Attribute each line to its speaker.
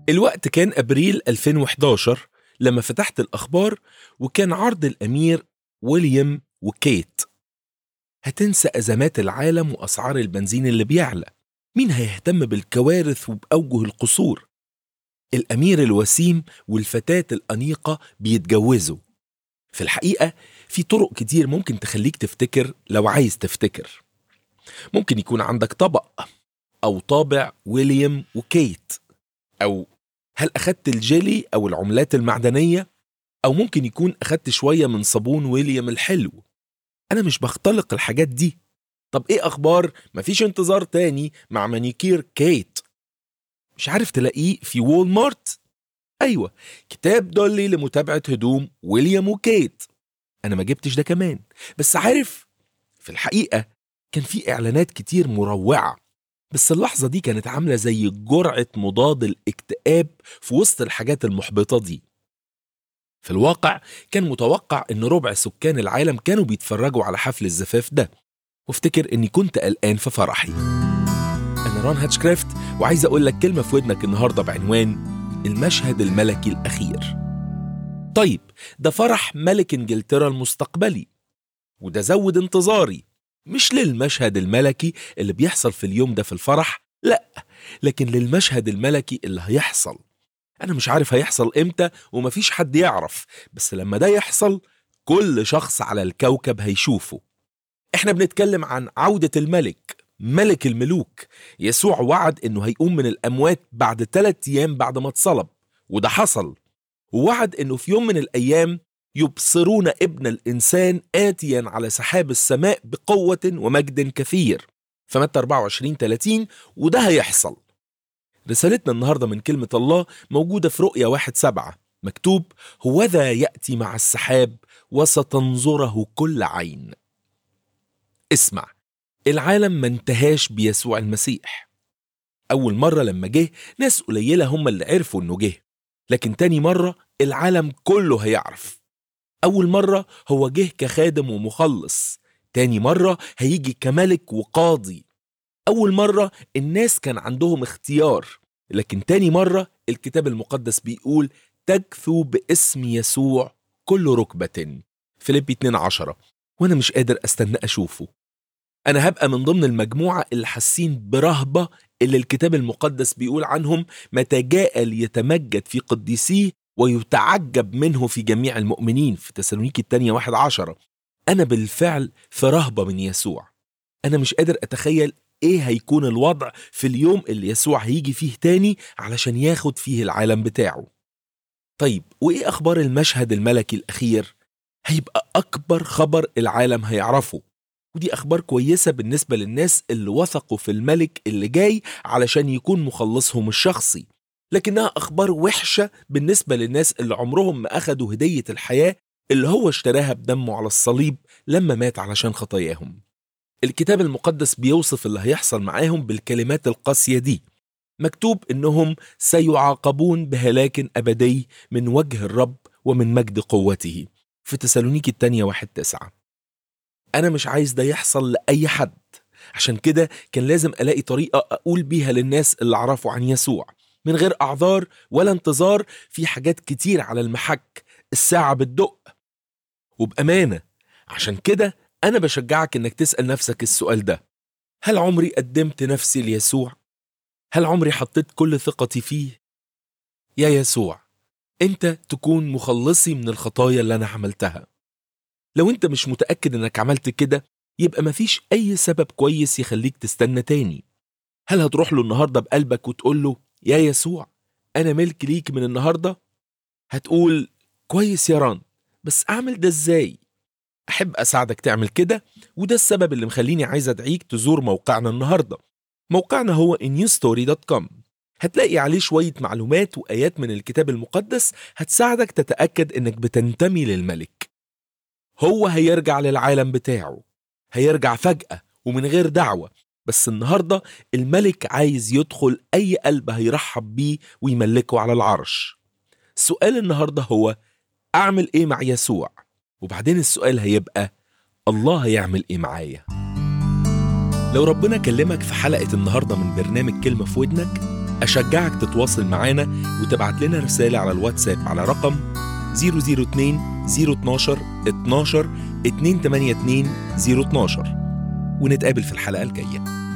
Speaker 1: الوقت كان أبريل 2011 لما فتحت الأخبار وكان عرض الأمير ويليام وكيت هتنسى أزمات العالم وأسعار البنزين اللي بيعلى مين هيهتم بالكوارث وبأوجه القصور الأمير الوسيم والفتاة الأنيقة بيتجوزوا في الحقيقة في طرق كتير ممكن تخليك تفتكر لو عايز تفتكر ممكن يكون عندك طبق أو طابع ويليام وكيت أو هل أخدت الجيلي أو العملات المعدنية أو ممكن يكون أخدت شوية من صابون ويليام الحلو أنا مش بختلق الحاجات دي طب إيه أخبار مفيش انتظار تاني مع مانيكير كيت مش عارف تلاقيه في وول مارت أيوة كتاب دولي لمتابعة هدوم ويليام وكيت أنا ما جبتش ده كمان بس عارف في الحقيقة كان في إعلانات كتير مروعة بس اللحظة دي كانت عاملة زي جرعة مضاد الاكتئاب في وسط الحاجات المحبطة دي في الواقع كان متوقع ان ربع سكان العالم كانوا بيتفرجوا على حفل الزفاف ده وافتكر اني كنت قلقان في فرحي انا ران هاتشكرافت وعايز اقول لك كلمة في ودنك النهاردة بعنوان المشهد الملكي الاخير طيب ده فرح ملك انجلترا المستقبلي وده زود انتظاري مش للمشهد الملكي اللي بيحصل في اليوم ده في الفرح لا لكن للمشهد الملكي اللي هيحصل انا مش عارف هيحصل امتى ومفيش حد يعرف بس لما ده يحصل كل شخص على الكوكب هيشوفه احنا بنتكلم عن عودة الملك ملك الملوك يسوع وعد انه هيقوم من الاموات بعد ثلاثة ايام بعد ما اتصلب وده حصل ووعد انه في يوم من الايام يبصرون ابن الانسان اتيا على سحاب السماء بقوة ومجد كثير فمتى 24 30 وده هيحصل رسالتنا النهارده من كلمة الله موجودة في رؤيا واحد سبعة مكتوب هوذا يأتي مع السحاب وستنظره كل عين اسمع العالم ما انتهاش بيسوع المسيح أول مرة لما جه ناس قليلة هم اللي عرفوا إنه جه لكن تاني مرة العالم كله هيعرف أول مرة هو جه كخادم ومخلص تاني مرة هيجي كملك وقاضي أول مرة الناس كان عندهم اختيار لكن تاني مرة الكتاب المقدس بيقول تجثو باسم يسوع كل ركبة فيليبي 2 عشرة وأنا مش قادر أستنى أشوفه أنا هبقى من ضمن المجموعة اللي حاسين برهبة اللي الكتاب المقدس بيقول عنهم متى جاء ليتمجد في قديسيه ويتعجب منه في جميع المؤمنين في تسالونيكي الثانية واحد عشرة أنا بالفعل في رهبة من يسوع أنا مش قادر أتخيل إيه هيكون الوضع في اليوم اللي يسوع هيجي فيه تاني علشان ياخد فيه العالم بتاعه طيب وإيه أخبار المشهد الملكي الأخير؟ هيبقى أكبر خبر العالم هيعرفه ودي أخبار كويسة بالنسبة للناس اللي وثقوا في الملك اللي جاي علشان يكون مخلصهم الشخصي لكنها أخبار وحشة بالنسبة للناس اللي عمرهم ما أخدوا هدية الحياة اللي هو اشتراها بدمه على الصليب لما مات علشان خطاياهم الكتاب المقدس بيوصف اللي هيحصل معاهم بالكلمات القاسية دي مكتوب إنهم سيعاقبون بهلاك أبدي من وجه الرب ومن مجد قوته في تسالونيكي التانية واحد تسعة أنا مش عايز ده يحصل لأي حد عشان كده كان لازم ألاقي طريقة أقول بيها للناس اللي عرفوا عن يسوع من غير أعذار ولا انتظار في حاجات كتير على المحك الساعة بتدق وبأمانة عشان كده أنا بشجعك إنك تسأل نفسك السؤال ده هل عمري قدمت نفسي ليسوع؟ هل عمري حطيت كل ثقتي فيه؟ يا يسوع أنت تكون مخلصي من الخطايا اللي أنا عملتها لو أنت مش متأكد إنك عملت كده يبقى مفيش أي سبب كويس يخليك تستنى تاني هل هتروح له النهاردة بقلبك وتقول له يا يسوع أنا ملك ليك من النهاردة؟ هتقول كويس يا ران بس أعمل ده إزاي؟ أحب أساعدك تعمل كده وده السبب اللي مخليني عايز أدعيك تزور موقعنا النهاردة موقعنا هو newstory.com هتلاقي عليه شوية معلومات وآيات من الكتاب المقدس هتساعدك تتأكد إنك بتنتمي للملك هو هيرجع للعالم بتاعه هيرجع فجأة ومن غير دعوة بس النهاردة الملك عايز يدخل أي قلب هيرحب بيه ويملكه على العرش السؤال النهاردة هو أعمل إيه مع يسوع؟ وبعدين السؤال هيبقى الله هيعمل إيه معايا؟ لو ربنا كلمك في حلقة النهاردة من برنامج كلمة في ودنك أشجعك تتواصل معانا وتبعت لنا رسالة على الواتساب على رقم 002 012 12 282 012 ونتقابل في الحلقة الجاية